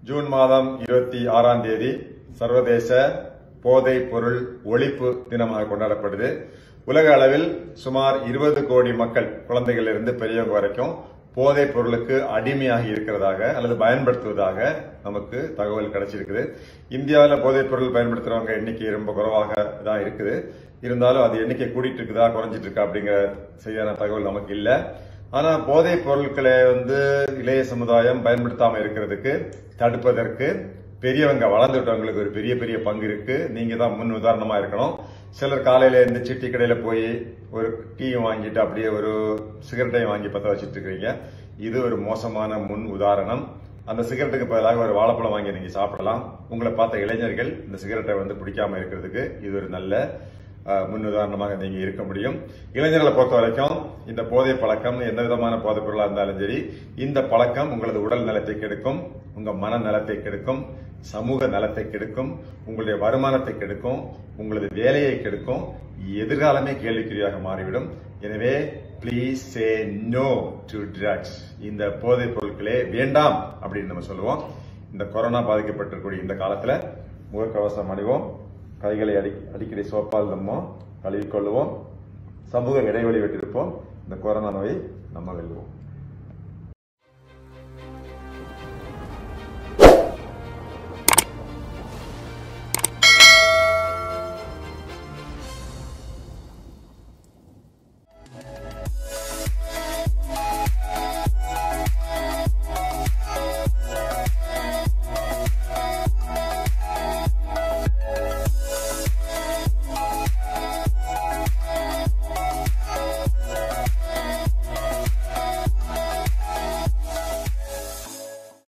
June மாதம் இருபத்தி ஆறாம் தேதி சர்வதேச போதைப் பொருள் ஒழிப்பு தினமாக கொண்டாடப்படுது உலக அளவில் சுமார் இருபது கோடி மக்கள் குழந்தைகளிலிருந்து பெரியவங்க வரைக்கும் போதைப் பொருளுக்கு அடிமையாகி இருக்கிறதாக அல்லது பயன்படுத்துவதாக நமக்கு தகவல் கிடைச்சிருக்குது இந்தியாவில் போதைப் பொருள் பயன்படுத்துறவங்க எண்ணிக்கை ரொம்ப குறைவாக தான் இருக்குது இருந்தாலும் அது எண்ணிக்கை கூடிட்டு இருக்குதா குறைஞ்சிட்டு இருக்கா அப்படிங்கிற சரியான தகவல் நமக்கு இல்லை ஆனா போதைப் பொருட்களை வந்து இளைய சமுதாயம் பயன்படுத்தாம இருக்கிறதுக்கு தடுப்பதற்கு பெரியவங்க வளர்ந்துட்டவங்களுக்கு ஒரு பெரிய பெரிய பங்கு இருக்கு நீங்க தான் முன் உதாரணமா இருக்கணும் சிலர் காலையில இந்த சிட்டி கடையில போய் ஒரு டீயும் வாங்கிட்டு அப்படியே ஒரு சிகரெட்டையும் வாங்கி பத்த வச்சிட்டு இருக்கீங்க இது ஒரு மோசமான முன் உதாரணம் அந்த சிகரெட்டுக்கு பதிலாக ஒரு வாழைப்பழம் வாங்கி நீங்க சாப்பிடலாம் உங்களை பார்த்த இளைஞர்கள் இந்த சிகரெட்டை வந்து பிடிக்காம இருக்கிறதுக்கு இது ஒரு நல்ல அஹ், முன் உதாரணமாக நீங்க இருக்க முடியும் இளைஞர்களை பொறுத்த வரைக்கும் இந்த போதை பழக்கம் எந்த விதமான போதைப் பொருளா இருந்தாலும் சரி இந்த பழக்கம் உங்களது உடல் நலத்தை கெடுக்கும் உங்க மன நலத்தை கெடுக்கும் சமூக நலத்தை கெடுக்கும் உங்களுடைய வருமானத்தை கெடுக்கும் உங்களது வேலையை கெடுக்கும் எதிர்காலமே கேள்விக்குறியாக மாறிவிடும் எனவே please say no to drugs இந்த போதைப் பொருட்களே வேண்டாம் அப்படின்னு நம்ம சொல்லுவோம் இந்த கொரோனா பாதிக்கப்பட்டிருக்கக்கூடிய இந்த காலத்துல முகக்கவசம் அணிவோம் கைகளை அடி அடிக்கடி சோப்பால் நம்ம கழுவிக்கொள்வோம் சமூக இடைவெளி விட்டிருப்போம் இந்த கொரோனா நோயை நம்ம வெல்வோம்